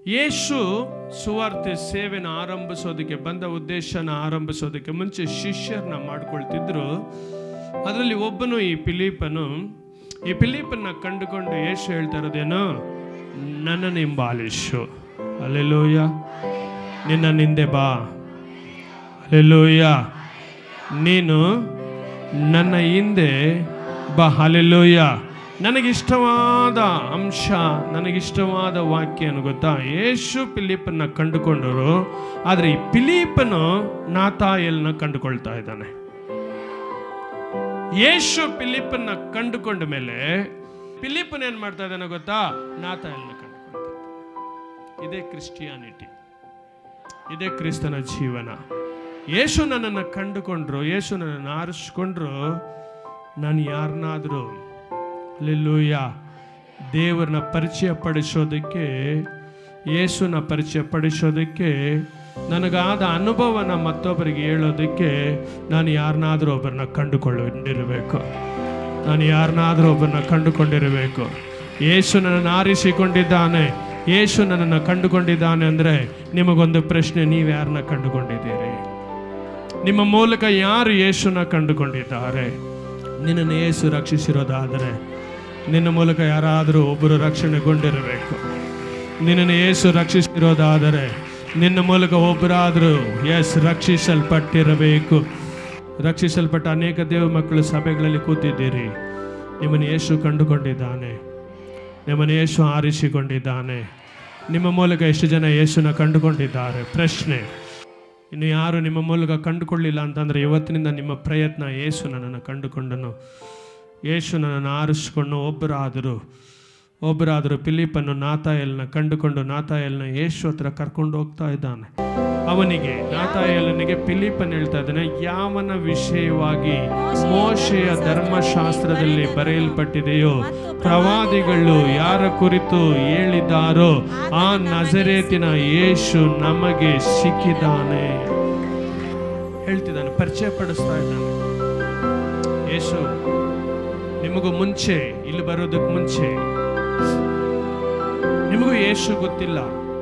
ಯೇಸು ಸುವಾರ್ತೆ ಸೇವೆನ ಆರಂಭಿಸೋದಕ್ಕೆ ಬಂದ ಉದ್ದೇಶನ ಆರಂಭಿಸೋದಕ್ಕೆ ಮುಂಚೆ ಶಿಷ್ಯರನ್ನ ಮಾಡ್ಕೊಳ್ತಿದ್ರು ಅದರಲ್ಲಿ ಒಬ್ಬನು ಈ ಫಿಲಿಪನು ಈ ಫಿಲಿಪನ್ನ ಕಂಡುಕೊಂಡು ಯೇಸು ಹೇಳ್ತಾ ಇರೋದೇನು ನನ್ನನ್ನು ಹಿಂಬಾಲಿಸು ಅಲ್ಲೆಲೂಯ ನಿನ್ನ ನಿಂದೆ ಬಾ ಅಲ್ಲೆಲೂಯ ನೀನು ನನ್ನ ಹಿಂದೆ ಬಾ ಅಲ್ಲೆಲೂಯ ನನಗಿಷ್ಟವಾದ ಅಂಶ ನನಗಿಷ್ಟವಾದ ವಾಕ್ಯ ಏನು ಗೊತ್ತಾ ಯೇಸು ಪಿಲಿಪನ್ನ ಕಂಡುಕೊಂಡರು ಆದರೆ ಈ ಪಿಲಿಪನು ನಾತಾಯಲ್ನ ಕಂಡುಕೊಳ್ತಾ ಇದ್ದಾನೆ ಯೇಸು ಪಿಲಿಪನ್ನ ಕಂಡುಕೊಂಡ ಮೇಲೆ ಪಿಲಿಪನ್ ಏನ್ ಮಾಡ್ತಾ ಇದ್ದಾನೆ ಗೊತ್ತಾ ನಾತಾಯಲ್ನ ಕಂಡುಕೊಳ್ತಾ ಇದ್ದಾನೆ. ಇದೇ ಕ್ರಿಸ್ಟಿಯಾನಿಟಿ ಇದೇ ಕ್ರಿಸ್ತನ ಜೀವನ ಯೇಸು ನನ್ನನ್ನು ಕಂಡುಕೊಂಡ್ರು ಯೇಸು ನನ್ನನ್ನು ಆರಿಸ್ಕೊಂಡ್ರು ನಾನು ಯಾರನ್ನಾದರೂ ಅಲ್ಲೆಲ್ಲೂಯ್ಯ ದೇವರನ್ನ ಪರಿಚಯ ಪಡಿಸೋದಕ್ಕೆ ಯೇಸುನ ಪರಿಚಯ ಪಡಿಸೋದಕ್ಕೆ ನನಗಾದ ಅನುಭವನ ಮತ್ತೊಬ್ಬರಿಗೆ ಹೇಳೋದಕ್ಕೆ ನಾನು ಯಾರನ್ನಾದರೂ ಒಬ್ಬರನ್ನ ಕಂಡುಕೊಳ್ಳಿರಬೇಕು ನಾನು ಯಾರನ್ನಾದರೂ ಒಬ್ಬರನ್ನ ಕಂಡುಕೊಂಡಿರಬೇಕು ಯೇಸು ನನ್ನನ್ನು ಆರಿಸಿಕೊಂಡಿದ್ದಾನೆ ಯೇಸು ನನ್ನನ್ನು ಕಂಡುಕೊಂಡಿದ್ದಾನೆ ಅಂದರೆ ನಿಮಗೊಂದು ಪ್ರಶ್ನೆ ನೀವು ಯಾರನ್ನ ಕಂಡುಕೊಂಡಿದ್ದೀರಿ ನಿಮ್ಮ ಮೂಲಕ ಯಾರು ಯೇಸುನ ಕಂಡುಕೊಂಡಿದ್ದಾರೆ ನಿನ್ನನ್ನು ಯೇಸು ರಕ್ಷಿಸಿರೋದಾದರೆ ನಿನ್ನ ಮೂಲಕ ಯಾರಾದರೂ ಒಬ್ಬರು ರಕ್ಷಣೆಗೊಂಡಿರಬೇಕು ನಿನ್ನನ್ನು ಯೇಸು ರಕ್ಷಿಸಿರೋದಾದರೆ ನಿನ್ನ ಮೂಲಕ ಒಬ್ಬರಾದರೂ ಎಸ್ ರಕ್ಷಿಸಲ್ಪಟ್ಟಿರಬೇಕು ರಕ್ಷಿಸಲ್ಪಟ್ಟ ಅನೇಕ ದೇವ ಮಕ್ಕಳು ಸಭೆಗಳಲ್ಲಿ ಕೂತಿದ್ದೀರಿ ನಿಮ್ಮನ್ನು ಯೇಸು ಕಂಡುಕೊಂಡಿದ್ದಾನೆ ನಿಮ್ಮನ್ನು ಯೇಸು ಆರಿಸಿಕೊಂಡಿದ್ದಾನೆ ನಿಮ್ಮ ಮೂಲಕ ಎಷ್ಟು ಜನ ಯೇಸುನ ಕಂಡುಕೊಂಡಿದ್ದಾರೆ ಪ್ರಶ್ನೆ ಇನ್ನು ಯಾರು ನಿಮ್ಮ ಮೂಲಕ ಕಂಡುಕೊಳ್ಳಿಲ್ಲ ಅಂತಂದರೆ ಇವತ್ತಿನಿಂದ ನಿಮ್ಮ ಪ್ರಯತ್ನ ಯೇಸು ನನ್ನನ್ನು ಕಂಡುಕೊಂಡನು ಯೇಸು ನನ್ನನ್ನು ಆರಿಸಿಕೊಂಡು ಒಬ್ಬರಾದರೂ ಒಬ್ಬರಾದರೂ ಫಿಲಿಪನ್ನು ನಾತಾಯಲ್ನ ಕಂಡುಕೊಂಡು ನಾತಾಯಲ್ನ ಯೇಸು ಹತ್ರ ಕರ್ಕೊಂಡು ಹೋಗ್ತಾ ಇದ್ದಾನೆ ಅವನಿಗೆ ನಾತಾಯಲನಿಗೆ ಫಿಲಿಪನ್ ಹೇಳ್ತಾ ಇದ್ದಾನೆ ಯಾವನ ವಿಷಯವಾಗಿ ಮೋಶೆಯ ಧರ್ಮಶಾಸ್ತ್ರದಲ್ಲಿ ಬರೆಯಲ್ಪಟ್ಟಿದೆಯೋ ಪ್ರವಾದಿಗಳು ಯಾರ ಕುರಿತು ಹೇಳಿದ್ದಾರೋ ಆ ನಜರೇತಿನ ಯೇಸು ನಮಗೆ ಸಿಕ್ಕಿದ್ದಾನೆ ಹೇಳ್ತಿದ್ದಾನೆ ಪರಿಚಯ ಪಡಿಸ್ತಾ ಇದ್ದಾನೆ ಯೇಸು ನಿಮಗೂ ಮುಂಚೆ ಇಲ್ಲಿ ಬರೋದಕ್ಕೆ ಮುಂಚೆ ನಿಮಗೂ ಯೇಸು ಗೊತ್ತಿಲ್ಲ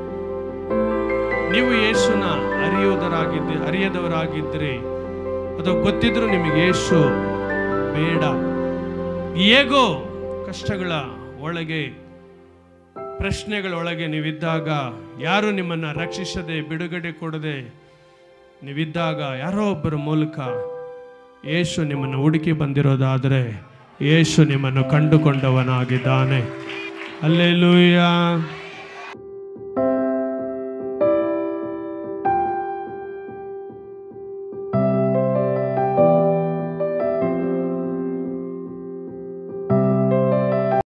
ನೀವು ಯೇಸುನ ಅರಿಯೋದರಾಗಿದ್ದ ಅರಿಯದವರಾಗಿದ್ದರೆ ಅಥವಾ ಗೊತ್ತಿದ್ರು ನಿಮಗೆ ಯೇಸು ಬೇಡ ಹೇಗೋ ಕಷ್ಟಗಳ ಒಳಗೆ ಪ್ರಶ್ನೆಗಳ ಒಳಗೆ ನೀವಿದ್ದಾಗ ಯಾರು ನಿಮ್ಮನ್ನು ರಕ್ಷಿಸದೆ ಬಿಡುಗಡೆ ಕೊಡದೆ ನೀವಿದ್ದಾಗ ಯಾರೋ ಒಬ್ಬರ ಮೂಲಕ ಯೇಸು ನಿಮ್ಮನ್ನು ಹುಡುಕಿ ಬಂದಿರೋದಾದರೆ ಯೇಸು ನಿಮ್ಮನ್ನು ಕಂಡುಕೊಂಡವನಾಗಿದ್ದಾನೆ ಅಲ್ಲೆಲೂಯ